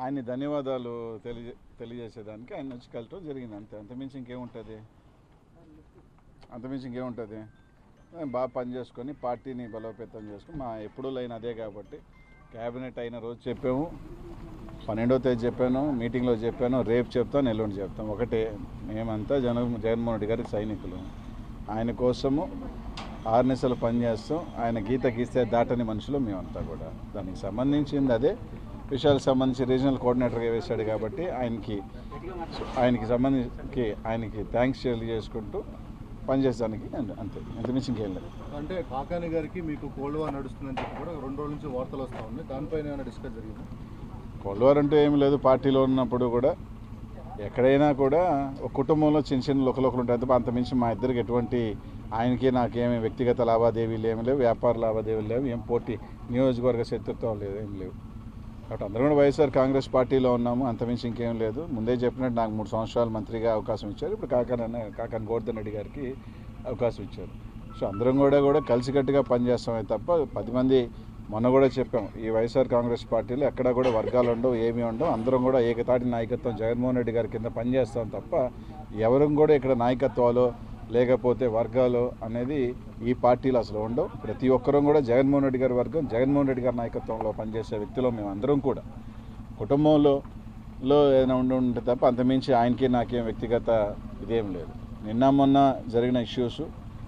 ఆయన్ని ధన్యవాదాలు తెలియజే తెలియజేసేదానికి ఆయన వచ్చి కలటం జరిగింది అంతే అంతమించి ఇంకేముంటుంది అంతమించి ఇంకేముంటుంది మేము బాగా పని చేసుకొని పార్టీని బలోపేతం చేసుకుని మా ఎప్పుడూ లైన్ అదే కాబట్టి క్యాబినెట్ అయిన రోజు చెప్పాము పన్నెండవ తేదీ చెప్పాను మీటింగ్లో చెప్పాను రేపు చెప్తాను ఎల్లుండి చెప్తాం ఒకటే మేమంతా జన జగన్మోహన్ రెడ్డి గారి సైనికులు ఆయన కోసము ఆరు నెలలు పనిచేస్తాం ఆయన గీత గీస్తే దాటని మనుషులు మేమంతా కూడా దానికి సంబంధించింది అదే విషయాలకు సంబంధించి రీజనల్ కోఆర్డినేటర్గా వేశాడు కాబట్టి ఆయనకి ఆయనకి సంబంధించి ఆయనకి థ్యాంక్స్ తెలియజేసుకుంటూ పనిచేయడానికి అంతే అంతమించి ఇంకేం లేదు అంటే కాకాని గారికి మీకు కోల్డ్ వార్ నడుస్తుందని చెప్పి కూడా రెండు రోజుల నుంచి వార్తలు వస్తూ ఉన్నాయి దానిపైన ఏమైనా డిస్కస్ జరిగింది కొల్వారు అంటే ఏం లేదు పార్టీలో ఉన్నప్పుడు కూడా ఎక్కడైనా కూడా ఒక కుటుంబంలో చిన్న చిన్న లుకలుకలు ఉంటాయి తప్ప అంతమించి మా ఇద్దరికి ఎటువంటి ఆయనకి నాకేమి వ్యక్తిగత లావాదేవీలు ఏమి లేవు వ్యాపార లావాదేవీలు లేవు ఏం పోటీ నియోజకవర్గ శత్రుత్వం లేదు ఏం లేవు కాబట్టి అందరం కూడా వైఎస్ఆర్ కాంగ్రెస్ పార్టీలో ఉన్నాము అంతమించి ఇంకేం లేదు ముందే చెప్పినట్టు నాకు మూడు సంవత్సరాలు మంత్రిగా అవకాశం ఇచ్చారు ఇప్పుడు కాకాని అన్న కాకాని గోవర్ధన్ రెడ్డి గారికి అవకాశం ఇచ్చారు సో అందరం కూడా కూడా కలిసికట్టుగా పనిచేస్తామే తప్ప పది మంది మొన్న కూడా చెప్పాం ఈ వైఎస్ఆర్ కాంగ్రెస్ పార్టీలో ఎక్కడ కూడా వర్గాలు ఉండవు ఏమీ ఉండవు అందరం కూడా ఏకతాటి నాయకత్వం జగన్మోహన్ రెడ్డి గారి కింద పనిచేస్తాం తప్ప ఎవరు కూడా ఇక్కడ నాయకత్వాలు లేకపోతే వర్గాలు అనేది ఈ పార్టీలో అసలు ఉండవు ప్రతి ఒక్కరం కూడా జగన్మోహన్ రెడ్డి గారి వర్గం జగన్మోహన్ రెడ్డి గారి నాయకత్వంలో పనిచేసే వ్యక్తులు మేము అందరం కూడా కుటుంబంలో లో ఏదైనా ఉండి ఉంటే తప్ప అంతమించి ఆయనకి నాకేం వ్యక్తిగత ఇదేం లేదు నిన్న మొన్న జరిగిన ఇష్యూస్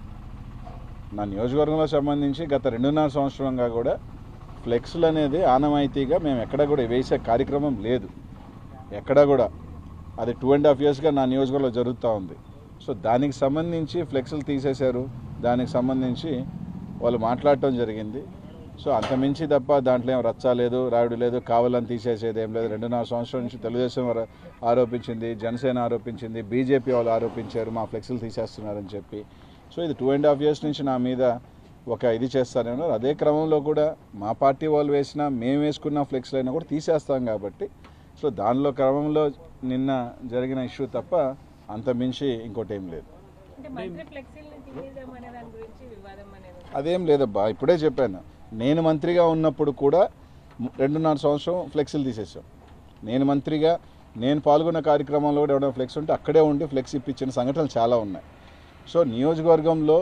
నా నియోజకవర్గంలో సంబంధించి గత రెండున్నర సంవత్సరంగా కూడా ఫ్లెక్స్లు అనేది ఆనవాయితీగా మేము ఎక్కడ కూడా వేసే కార్యక్రమం లేదు ఎక్కడ కూడా అది టూ అండ్ హాఫ్ ఇయర్స్గా నా నియోజకవర్గంలో జరుగుతూ ఉంది సో దానికి సంబంధించి ఫ్లెక్స్లు తీసేశారు దానికి సంబంధించి వాళ్ళు మాట్లాడటం జరిగింది సో అంతమించి తప్ప దాంట్లో ఏం రచ్చ లేదు రాయుడు లేదు కావాలని తీసేసేది ఏం లేదు రెండున్నర సంవత్సరం నుంచి తెలుగుదేశం వారు ఆరోపించింది జనసేన ఆరోపించింది బీజేపీ వాళ్ళు ఆరోపించారు మా ఫ్లెక్స్లు తీసేస్తున్నారని చెప్పి సో ఇది టూ అండ్ హాఫ్ ఇయర్స్ నుంచి నా మీద ఒక ఇది చేస్తానేమన్నారు అదే క్రమంలో కూడా మా పార్టీ వాళ్ళు వేసిన మేము వేసుకున్న ఫ్లెక్స్లు అయినా కూడా తీసేస్తాం కాబట్టి సో దానిలో క్రమంలో నిన్న జరిగిన ఇష్యూ తప్ప అంత మించి ఇంకోటి ఏం లేదు అంటే మంత్రి ఫ్లెక్సీలను తీసేద్దాం అనే దాని గురించి వివాదం అనేది ఉంది. అదేం లేదబ్బా ఇప్పుడే చెప్పాను నేను మంత్రిగా ఉన్నప్పుడు కూడా ము- రెండున్నర సంవత్సరం ఫ్లెక్సీలు తీసేసాం నేను మంత్రిగా నేను పాల్గొన్న కార్యక్రమంలో కూడా ఎవరైనా ఫ్లెక్స్ ఉంటే అక్కడే ఉండి ఫ్లెక్స్ ఇప్పించిన సంఘటనలు చాలా ఉన్నాయి సో నియోజకవర్గంలో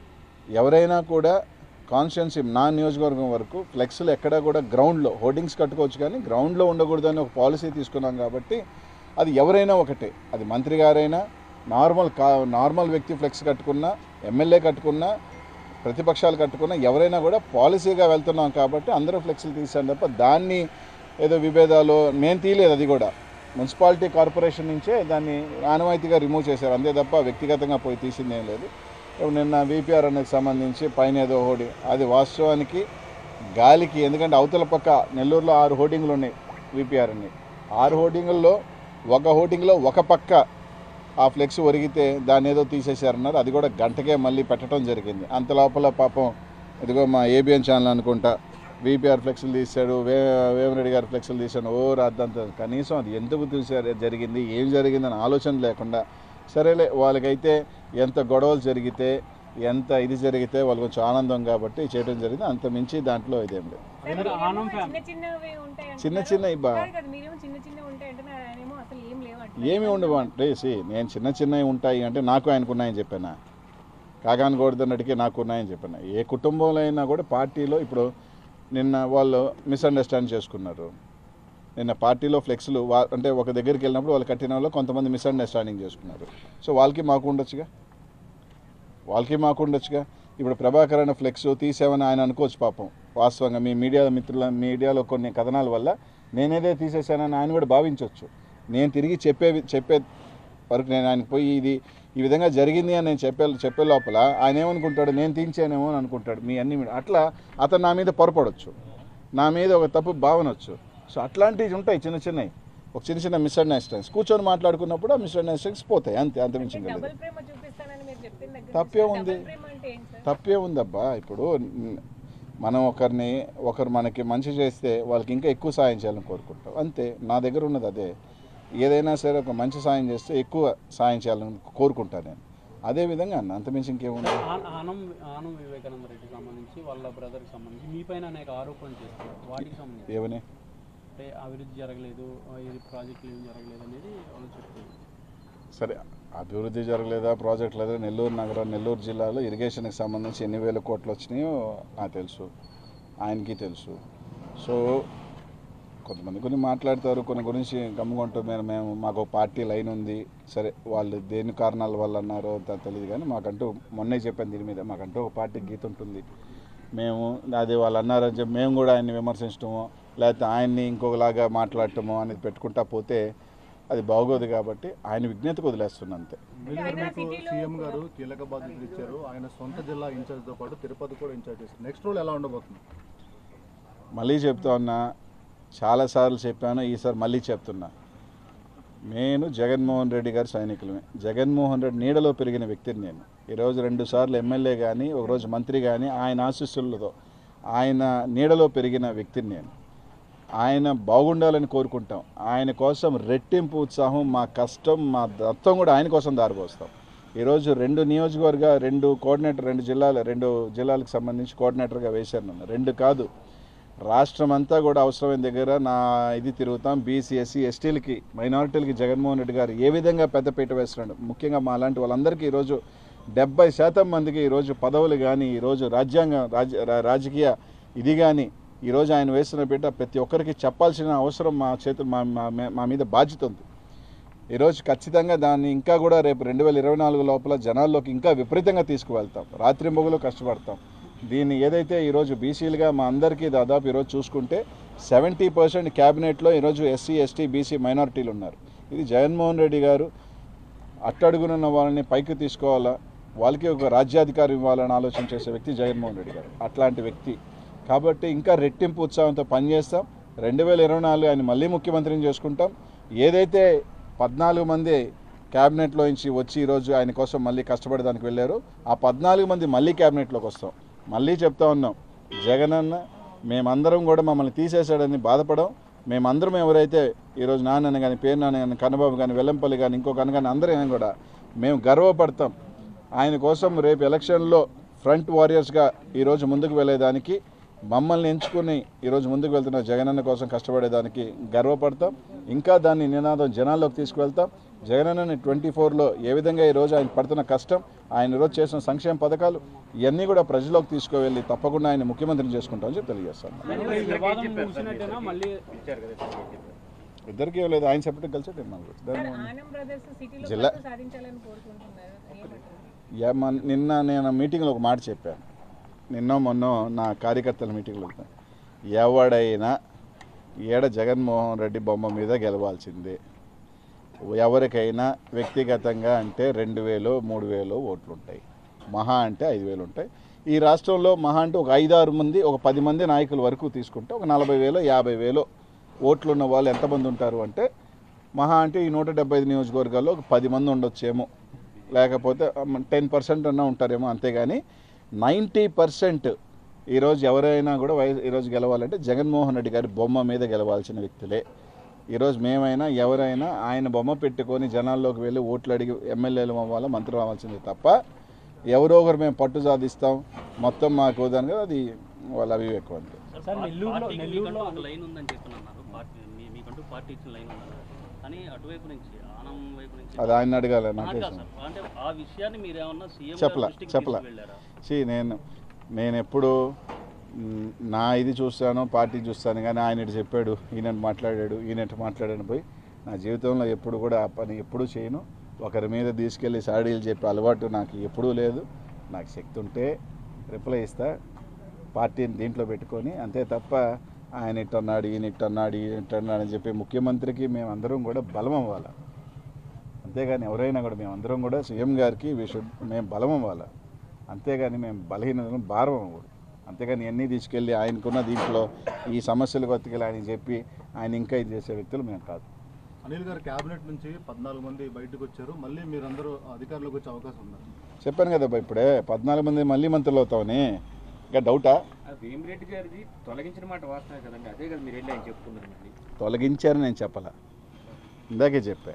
ఎవరైనా కూడా కాన్స్టిట్యున్సీ నా నియోజకవర్గం వరకు ఫ్లెక్స్లు ఎక్కడా కూడా గ్రౌండ్లో హోర్డింగ్స్ కట్టుకోవచ్చు కానీ గ్రౌండ్లో ఉండకూడదని ఒక పాలసీ తీసుకున్నాం కాబట్టి అది ఎవరైనా ఒకటే అది మంత్రి గారైనా నార్మల్ కా నార్మల్ వ్యక్తి ఫ్లెక్స్ కట్టుకున్నా ఎమ్మెల్యే కట్టుకున్నా ప్రతిపక్షాలు కట్టుకున్నా ఎవరైనా కూడా పాలసీగా వెళ్తున్నాం కాబట్టి అందరూ ఫ్లెక్స్లు తీసాను తప్ప దాన్ని ఏదో విభేదాలు నేను తీయలేదు అది కూడా మున్సిపాలిటీ కార్పొరేషన్ నుంచే దాన్ని ఆనవాయితీగా రిమూవ్ చేశారు అంతే తప్ప వ్యక్తిగతంగా పోయి తీసింది ఏం లేదు ఇప్పుడు నిన్న విపిఆర్ అనేది సంబంధించి పైన ఏదో హోడి అది వాస్తవానికి గాలికి ఎందుకంటే అవతల పక్క నెల్లూరులో ఆరు హోర్డింగ్లు ఉన్నాయి విపిఆర్ అని ఆరు హోర్డింగుల్లో ఒక హోర్డింగ్లో ఒక పక్క ఆ ఫ్లెక్స్ ఒరిగితే దాన్ని ఏదో తీసేశారన్నారు అది కూడా గంటకే మళ్ళీ పెట్టడం జరిగింది అంత లోపల పాపం ఇదిగో మా ఏబిఎన్ ఛానల్ అనుకుంటా విపిఆర్ ఫ్లెక్స్లు తీశాడు వే వేమరెడ్డి గారి ఫ్లెక్స్లు తీశాడు ఓ రాద్దంత కనీసం అది ఎందుకు తీశారు జరిగింది ఏం జరిగిందని ఆలోచన లేకుండా సరేలే వాళ్ళకైతే ఎంత గొడవలు జరిగితే ఎంత ఇది జరిగితే వాళ్ళు కొంచెం ఆనందం కాబట్టి చేయడం జరిగింది అంత మించి దాంట్లో ఇదేం లేదు సరే, మీరేమో చిన్న చిన్నవి ఉంటాయి చిన్న అంటున్నారు. చిన్న ఇబ్బా కాదు కదా మీరేమో చిన్న చిన్నవి ఉంటాయి అంటున్నారు ఆయనేమో అసలు ఏం లేవు అంటున్నారు. ఏమి ఉండవు అంటే సి నేను చిన్న చిన్నవి ఉంటాయి అంటే నాకు ఆయనకు ఉన్నాయని చెప్పానా కాకాని గోవర్ధన్ రెడ్డికి నాకు ఉన్నాయని చెప్పాను ఏ కుటుంబంలో అయినా కూడా పార్టీలో ఇప్పుడు నిన్న వాళ్ళు మిస్అండర్స్టాండ్ చేసుకున్నారు నిన్న పార్టీలో ఫ్లెక్స్లు వా అంటే ఒక దగ్గరికి వెళ్ళినప్పుడు వాళ్ళు కట్టిన వాళ్ళు కొంతమంది మిస్అండర్స్టాండింగ్ చేసుకున్నారు సో వాళ్ళకి మాకు ఉండొచ్చుగా వాళ్ళకి మాకు ఉండొచ్చుగా ఇప్పుడు ప్రభాకర్ అనే ఫ్లెక్స్ తీసామని ఆయన అనుకోవచ్చు పాపం వాస్తవంగా మీ మీడియా మిత్రుల మీడియాలో కొన్ని కథనాల వల్ల నేనేదే తీసేశానని ఆయన కూడా భావించవచ్చు నేను తిరిగి చెప్పే చెప్పే వరకు నేను ఆయనకు పోయి ఇది ఈ విధంగా జరిగింది అని నేను చెప్పే చెప్పే లోపల ఆయన ఏమనుకుంటాడు నేను తీయించానేమో అని అనుకుంటాడు మీ అన్ని మీ- అట్లా అతను నా మీద పొరపడవచ్చు నా మీద ఒక తప్పు భావనొచ్చు సో అట్లాంటివి ఉంటాయి చిన్న చిన్నవి ఒక చిన్న చిన్న మిస్అండర్స్టాండింగ్స్ కూర్చొని మాట్లాడుకున్నప్పుడు ఆ మిస్అండర్స్టాండింగ్స్ పోతాయి అంతే అంతమించి ఇంకా లేదు డబుల్ ప్రేమ చూపిస్తానని మీరు చెప్పిన దగ్గర తప్పే నుంచి ఉంది. డబుల్ ప్రేమ అంటే ఏంటి సార్ తప్పే ఉందబ్బా ఇప్పుడు న్- మనం ఒకరిని ఒకరు మనకి మంచి చేస్తే వాళ్ళకి ఇంకా ఎక్కువ సాయం చేయాలని కోరుకుంటాం అంతే నా దగ్గర ఉన్నది అదే ఏదైనా సరే ఒక మంచి సాయం చేస్తే ఎక్కువ సాయం చేయాలని కోరుకుంటాను నేను అదే విధంగా అన్న అంతమించి ఇంకేముంది ఆన- ఆనం ఆనం వివేకానంద రెడ్డికి సంబంధించి వాళ్ళ బ్రదర్కి సంబంధించి మీ పైన అనేక ఆరోపణలు చేస్తున్నారు వాటికి సంబంధించి ఏమని అంటే అభివృద్ధి జరగలేదు ఆ, ఇది ప్రాజెక్టులు ఏం జరగలేదు అనేది వాళ్ళు చెప్తున్నారు సరే అభివృద్ధి జరగలేదా ప్రాజెక్ట్ లేదా నెల్లూరు నగరం నెల్లూరు జిల్లాలో ఇరిగేషన్కి సంబంధించి ఎన్ని వేల కోట్లు వచ్చినాయో నాకు తెలుసు ఆయనకి తెలుసు సో కొంతమంది కొన్ని మాట్లాడతారు కొన్ని గురించి గమ్ముకుంటూ మేము మేము మాకు ఒక పార్టీ లైన్ ఉంది సరే వాళ్ళు దేని కారణాల వల్ల అన్నారో త- తెలియదు కానీ మాకంటూ మొన్నే చెప్పాను దీని మీద మాకంటూ ఒక పార్టీ గీత ఉంటుంది మేము అది వాళ్ళు అన్నారని చెప్పి మేము కూడా ఆయన్ని విమర్శించడమో లేకపోతే ఆయన్ని ఇంకొకలాగా మాట్లాడటమో అనేది పెట్టుకుంటా పోతే అది బాగోదు కాబట్టి ఆయన విజ్ఞతకు వదిలేస్తున్నా అంతే వీళ్ళు ఆయన మీకు సిటీలో సీఎం గారు కీలక బాధ్యతలు ఇచ్చారు ఆయన సొంత జిల్లా ఇన్ఛార్జ్తో పాటు తిరుపతి కూడా ఇన్ఛార్జ్ చేశారు నెక్స్ట్ రోల్ ఎలా ఉండబోతుంది మళ్ళీ చెప్తా ఉన్నా చాలాసార్లు చెప్పాను ఈసారి మళ్ళీ చెప్తున్నా నేను జగన్మోహన్ రెడ్డి గారి సైనికులమే జగన్మోహన్ రెడ్డి నీడలో పెరిగిన వ్యక్తిని నేను ఈరోజు రెండు సార్లు ఎమ్మెల్యే కానీ ఒకరోజు మంత్రి కానీ ఆయన ఆశీస్సులతో ఆయన నీడలో పెరిగిన వ్యక్తిని నేను ఆయన బాగుండాలని కోరుకుంటాం ఆయన కోసం రెట్టింపు ఉత్సాహం మా కష్టం మా దత్తం కూడా ఆయన కోసం దారిపోస్తాం ఈరోజు రెండు నియోజకవర్గ రెండు కోఆర్డినేటర్ రెండు జిల్లాల రెండు జిల్లాలకు సంబంధించి కోఆర్డినేటర్గా వేశారు నన్ను రెండు కాదు రాష్ట్రం అంతా కూడా అవసరమైన దగ్గర నా ఇది తిరుగుతాం బీసీ ఎస్సీ ఎస్టీలకి మైనారిటీలకి జగన్మోహన్ రెడ్డి గారు ఏ విధంగా పెద్దపీట వేస్తున్నాడు ముఖ్యంగా మా లాంటి వాళ్ళందరికీ ఈరోజు డెబ్బై శాతం మందికి ఈరోజు పదవులు కానీ ఈరోజు రాజ్యాంగ రాజ రా- రాజకీయ ఇది కానీ ఈరోజు ఆయన వేస్తున్న పీట ప్రతి ఒక్కరికి చెప్పాల్సిన అవసరం మా చేతులు మా మా- మా మీద బాధ్యత ఉంది ఈరోజు ఖచ్చితంగా దాన్ని ఇంకా కూడా రేపు రెండు వేల ఇరవై నాలుగు లోపల జనాల్లోకి ఇంకా విపరీతంగా తీసుకువెళ్తాం రాత్రింబొగులు కష్టపడతాం దీన్ని ఏదైతే ఈరోజు బీసీలుగా మా అందరికీ దాదాపు ఈరోజు చూసుకుంటే సెవెంటీ పర్సెంట్ క్యాబినెట్లో ఈరోజు ఎస్సీ ఎస్టీ బీసీ మైనారిటీలు ఉన్నారు ఇది జగన్మోహన్ రెడ్డి గారు అట్టడుగునున్న వాళ్ళని పైకి తీసుకోవాలా వాళ్ళకి ఒక రాజ్యాధికారం ఇవ్వాలని ఆలోచన చేసే వ్యక్తి జగన్మోహన్ రెడ్డి గారు అట్లాంటి వ్యక్తి కాబట్టి ఇంకా రెట్టింపు ఉత్సాహంతో పనిచేస్తాం రెండు వేల ఇరవై నాలుగు ఆయన మళ్ళీ ముఖ్యమంత్రిని చేసుకుంటాం ఏదైతే పద్నాలుగు మంది క్యాబినెట్లో నుంచి వచ్చి ఈరోజు ఆయన కోసం మళ్ళీ కష్టపడడానికి వెళ్ళారు ఆ పద్నాలుగు మంది మళ్ళీ క్యాబినెట్లోకి వస్తాం మళ్ళీ చెప్తా ఉన్నాం జగనన్న మేమందరం కూడా మమ్మల్ని తీసేశాడని బాధపడం మేమందరం ఎవరైతే ఈరోజు నాన్న కానీ పేరు నాన్న కానీ కన్నబాబు కానీ వెల్లంపల్లి కానీ ఇంకో కన్న కానీ అందరం కూడా మేము గర్వపడతాం ఆయన కోసం రేపు ఎలక్షన్లో ఫ్రంట్ వారియర్స్గా ఈరోజు ముందుకు వెళ్ళేదానికి మమ్మల్ని ఎంచుకుని ఈరోజు ముందుకు వెళ్తున్న జగనన్న కోసం కష్టపడేదానికి గర్వపడతాం ఇంకా దాన్ని నినాదం జనాల్లోకి తీసుకువెళ్తాం జగనన్నని ట్వంటీ ఫోర్లో ఏ విధంగా ఈరోజు ఆయన పడుతున్న కష్టం ఆయన ఈరోజు చేసిన సంక్షేమ పథకాలు ఇవన్నీ కూడా ప్రజల్లోకి తీసుకువెళ్ళి తప్పకుండా ఆయన ముఖ్యమంత్రిని చేసుకుంటామని చెప్పి తెలియజేస్తాను ఈ వివాదం ముగిసినట్టేనా మళ్ళీ ఇద్దరికీ లేదు ఆయన చెప్పడం కలిసి నాకు సార్ ఆనం బ్రదర్స్ సిటీలో జిల్లా- పట్టు సాధించాలని కోరుకుంటున్నారు ఏమంటారు యా మన- నిన్న నేను మీటింగ్లో ఒక మాట చెప్పాను నిన్న మొన్న నా కార్యకర్తల మీటింగ్లో వెళ్తాను ఎవడైనా ఏడ జగన్మోహన్ రెడ్డి బొమ్మ మీద గెలవాల్సిందే ఎవరికైనా వ్యక్తిగతంగా అంటే రెండు వేలు మూడు వేలు ఓట్లు ఉంటాయి మహా అంటే ఐదు వేలు ఉంటాయి ఈ రాష్ట్రంలో మహా అంటే ఒక ఐదారు మంది ఒక పది మంది నాయకుల వరకు తీసుకుంటే ఒక నలభై వేలు యాభై వేలు ఓట్లు ఉన్న వాళ్ళు ఎంతమంది ఉంటారు అంటే మహా అంటే ఈ నూట డెబ్బై ఐదు నియోజకవర్గాల్లో ఒక పది మంది ఉండొచ్చేమో లేకపోతే టెన్ పర్సెంట్ అన్నా ఉంటారేమో అంతేగాని నైంటీ పర్సెంట్ ఈరోజు ఎవరైనా కూడా వై ఈరోజు గెలవాలంటే జగన్మోహన్ రెడ్డి గారి బొమ్మ మీద గెలవాల్సిన వ్యక్తులే ఈరోజు మేమైనా ఎవరైనా ఆయన బొమ్మ పెట్టుకొని జనాల్లోకి వెళ్ళి ఓట్లు అడిగి ఎమ్మెల్యేలు అవ్వాలా మంత్రులు అవ్వాల్సిందే తప్ప ఎవరో ఒకరు మేము పట్టు సాధిస్తాం మొత్తం మాకు దాని అది వాళ్ళ అవివేకం అంతే సార్ నెల్లూరులో పార్టీకి నెల్లూరులో మీకంటూ ఒక లైన్ ఉందని చెప్పి అన్నారు పార్టీ మీ- మీకంటూ పార్టీ ఇచ్చిన లైన్ ఉందన్నారు కానీ అటువైపు నుంచి ఆనం వైపు నుంచి అది ఆయన అడగాలి నాకు నాకే కాదు సార్. అంటే ఆ విషయాన్ని మీరు ఏమన్నా సీఎం చెప్పలా, దృష్టికి చెప్పలా. వెళ్ళారా సి నేను నేను ఎప్పుడు మ్, నా ఇది చూస్తాను పార్టీ చూస్తాను కానీ ఆయన ఇటు చెప్పాడు ఈయన మాట్లాడాడు ఈయన ఇటు మాట్లాడాను పోయి నా జీవితంలో ఎప్పుడు కూడా ఆ పని ఎప్పుడూ చేయను ఒకరి మీద తీసుకెళ్ళి సాడీలు చెప్పే అలవాటు నాకు ఎప్పుడూ లేదు నాకు శక్తి ఉంటే రిప్లై ఇస్తా పార్టీని దీంట్లో పెట్టుకొని అంతే తప్ప ఆయన ఇట్టన్నాడు ఈయన ఇట్టన్నాడు ఈయన ఇట్టన్నాడు అని చెప్పి ముఖ్యమంత్రికి మేమందరం కూడా బలం అవ్వాలి అంతేగాని ఎవరైనా కూడా మేమందరం కూడా సీఎం గారికి వీ షుడ్ మేము బలం అవ్వాలి అంతేగాని మేము బలహీనతను భారం అవ్వకూడదు అంతేగాని అన్నీ తీసుకెళ్ళి ఆయనకున్న దీంట్లో ఈ సమస్యలు కొత్తకెళ్ళి ఆయన చెప్పి ఆయన ఇంకా ఇది చేసే వ్యక్తులు మేము కాదు అనిల్ గారు క్యాబినెట్ నుంచి పద్నాలుగు మంది బయటకు వచ్చారు మళ్ళీ మీరందరూ అధికారంలోకి వచ్చే అవకాశం ఉన్నారు చెప్పాను కదా ఇప్పుడే పద్నాలుగు మంది మళ్ళీ మంత్రులు అవుతామని ఇంకా డౌటా వేమిరెడ్డి గారిది తొలగించిన మాట వాస్తవమే కదండి అదే కదా మీరు వెళ్ళి ఆయన చెప్పుకున్నారు మళ్ళీ తొలగించారని నేను చెప్పాల ఇందాకే చెప్పా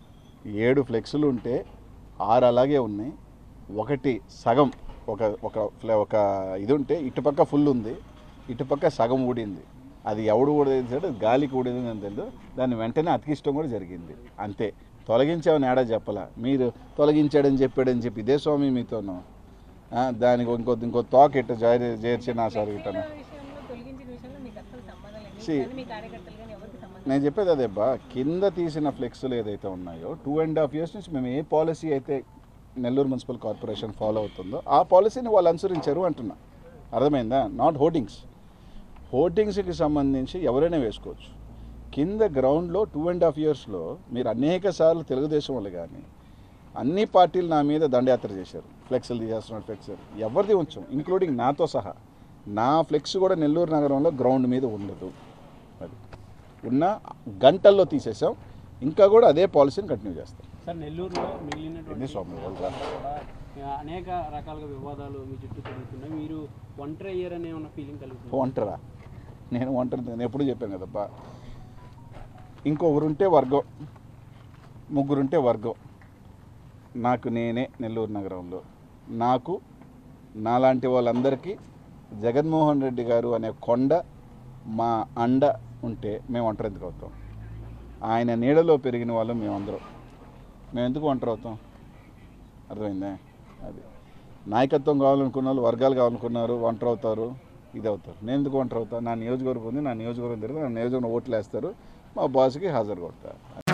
ఏడు ఫ్లెక్సులు ఉంటే ఆరు అలాగే ఉన్నాయి ఒకటి సగం ఒక ఒక ఫ్లె ఒక ఇది ఉంటే ఇటుపక్క ఫుల్ ఉంది ఇటుపక్క సగం ఊడింది అది ఎవడు కూడా తెలిసాడు గాలికి ఊడేది అని తెలియదు దాన్ని వెంటనే అతికిష్టం కూడా జరిగింది అంతే తొలగించామని ఏడా చెప్పలా మీరు తొలగించాడని చెప్పాడని చెప్పి ఇదే స్వామి మీతోను ఆ, దానికి ఇంకో ఇంకో తోక ఇట్ట జారి చేర్చి నా సార్ ఇట్టను ఫ్లెక్సీల విషయంలో తొలగించిన విషయంలో మీకు అసలు సంబంధం లేదు See. మీకు కానీ మీ కార్యకర్తలు కానీ ఎవరికి సంబంధం నేను చెప్పేది అదే బా కింద తీసిన ఫ్లెక్స్లు ఏదైతే ఉన్నాయో టూ అండ్ హాఫ్ ఇయర్స్ నుంచి మేము ఏ పాలసీ అయితే నెల్లూరు మున్సిపల్ కార్పొరేషన్ ఫాలో అవుతుందో ఆ పాలసీని వాళ్ళు అనుసరించారు అంటున్నా అర్థమైందా నాట్ హోర్డింగ్స్ హోర్డింగ్స్కి సంబంధించి ఎవరైనా వేసుకోవచ్చు కింద గ్రౌండ్లో టూ అండ్ హాఫ్ ఇయర్స్లో మీరు అనేక సార్లు తెలుగుదేశం వాళ్ళు కానీ అన్ని పార్టీలు నా మీద దండయాత్ర చేశారు ఫ్లెక్స్లు తీసేస్తున్నారు ఫ్లెక్స్ ఎవరిది ఉంచాం ఇంక్లూడింగ్ నాతో సహా నా ఫ్లెక్స్ కూడా నెల్లూరు నగరంలో గ్రౌండ్ మీద ఉండదు అది ఉన్న గంటల్లో తీసేసాం ఇంకా కూడా అదే పాలసీని కంటిన్యూ చేస్తాం సార్ నెల్లూరులో ఎన్ని మిగిలినటువంటి స్వామి వాళ్ళు రా. కూడా ఆ, అనేక రకాలుగా వివాదాలు మీ చుట్టూ జరుగుతున్నాయి మీరు ఒంటరి అయ్యారు అనే ఉన్న ఫీలింగ్ కలుగుతుంది ఒంటరా నేను ఒంటరి నేను ఎప్పుడు చెప్పాను కదబ్బా ఇంకొకరుంటే వర్గం ముగ్గురుంటే వర్గం నాకు నేనే నెల్లూరు నగరంలో నాకు నాలాంటి వాళ్ళందరికీ జగన్మోహన్ రెడ్డి గారు అనే కొండ మా అండ ఉంటే మేము ఒంటరి ఎందుకు అవుతాం ఆయన నీడలో పెరిగిన వాళ్ళు మేమందరం మేము ఎందుకు ఒంటరి అవుతాం అర్థమైందా అది నాయకత్వం కావాలనుకున్న వాళ్ళు వర్గాలు కావాలనుకున్నారు ఒంటరి అవుతారు ఇది అవుతారు నేను ఎందుకు ఒంటరి అవుతాను నా నియోజకవర్గం ఉంది నా నియోజకవర్గం తిరిగి నా నియోజకవర్గం ఓట్లు వేస్తారు మా బాస్కి హాజరు కొడతా